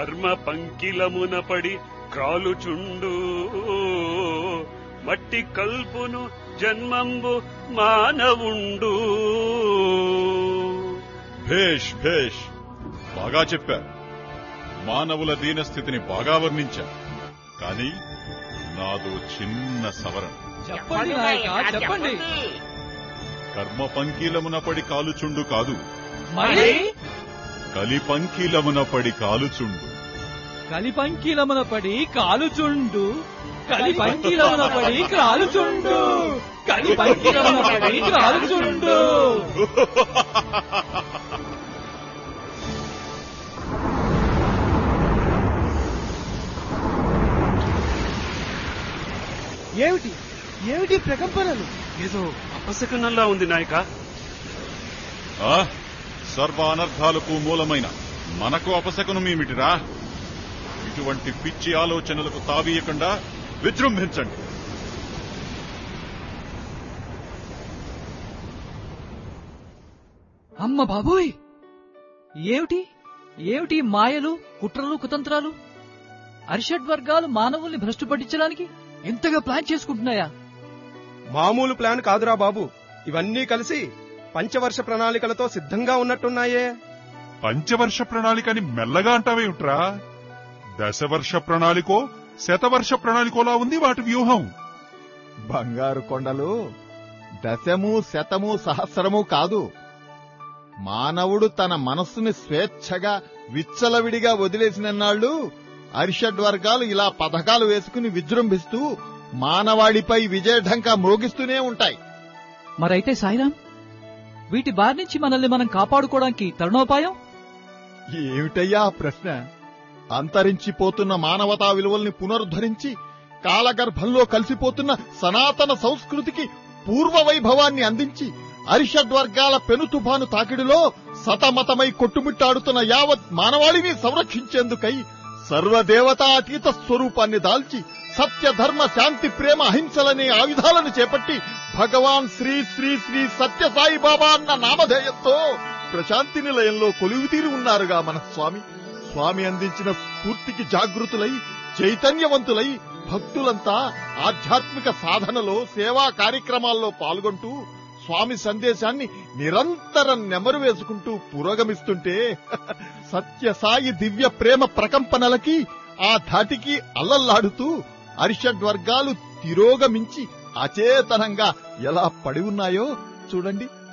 కర్మ పంకిలమున పడి క్రాలుచుండు మట్టి కల్పును జన్మంబు మానవుండు భేష్ భేష్ బాగా చెప్పారు మానవుల దీనస్థితిని బాగా వర్ణించారు కానీ నాదో చిన్న సవరణ చెప్పండి నాయక చెప్పండి కర్మ పంకీలమున పడి కాలుచుండు కాదు మరి కలి పంకీలమున పడి కాలుచుండు కలిపంకిలమున పడి కాలుచుండు కలిపంకిలమున పడి కాలుచుండు కలిపంకిలమున పడి కాలుచుండు ఏమిటి ఏమిటి ప్రకంపనలు ఏదో అపశకనంలా ఉంది నాయక ఆ సర్వ అనర్థాలకు మూలమైన మనకు అపశకునమేమిటిరా ఇటువంటి పిచ్చి ఆలోచనలకు తావీయకుండా విజృంభించండి అమ్మ బాబోయ్ ఏమిటి ఏమిటి ఈ మాయలు కుట్రలు కుతంత్రాలు అరిషడ్ వర్గాలు మానవుల్ని భ్రష్టు పట్టించడానికి ఇంతగా ప్లాన్ చేసుకుంటున్నాయా మామూలు ప్లాన్ కాదురా బాబు ఇవన్నీ కలిసి పంచవర్ష ప్రణాళికలతో సిద్ధంగా ఉన్నట్టున్నాయే పంచవర్ష ప్రణాళికని మెల్లగా అంటావేమిట్రా దశవర్ష ప్రణాళికో శతవర్ష ప్రణాళికోలా ఉంది వాటి వ్యూహం బంగారు కొండలు దశము శతము సహస్రము కాదు మానవుడు తన మనస్సుని స్వేచ్ఛగా విచ్చలవిడిగా వదిలేసినన్నాళ్ళు అరిషడ్ వర్గాలు ఇలా పథకాలు వేసుకుని విజృంభిస్తూ మానవాళిపై విజయఢంకా మ్రోగిస్తూనే ఉంటాయి మరైతే సాయిరాం వీటి బారి నుంచి మనల్ని మనం కాపాడుకోవడానికి తరుణోపాయం ఏమిటయ్యా ఆ ప్రశ్న అంతరించిపోతున్న మానవతా విలువల్ని పునరుద్ధరించి కాలగర్భంలో కలిసిపోతున్న సనాతన సంస్కృతికి పూర్వ వైభవాన్ని అందించి అరిషడ్ వర్గాల పెనుతుఫాను తాకిడిలో సతమతమై కొట్టుమిట్టాడుతున్న యావత్ మానవాళిని సంరక్షించేందుకై సర్వదేవతాతీత స్వరూపాన్ని దాల్చి సత్య ధర్మ శాంతి ప్రేమ అహింసలనే ఆయుధాలను చేపట్టి భగవాన్ శ్రీ శ్రీ శ్రీ సత్య సాయి బాబా అన్న నామధేయంతో ప్రశాంతి నిలయంలో కొలువుతీరి ఉన్నారుగా మన స్వామి స్వామి అందించిన స్ఫూర్తికి జాగృతులై చైతన్యవంతులై భక్తులంతా ఆధ్యాత్మిక సాధనలో సేవా కార్యక్రమాల్లో పాల్గొంటూ స్వామి సందేశాన్ని నిరంతరం నెమరు వేసుకుంటూ పురోగమిస్తుంటే సత్య సాయి దివ్య ప్రేమ ప్రకంపనలకి ఆ ధాటికి అల్లల్లాడుతూ అరిషడ్ వర్గాలు తిరోగమించి అచేతనంగా ఎలా పడి ఉన్నాయో చూడండి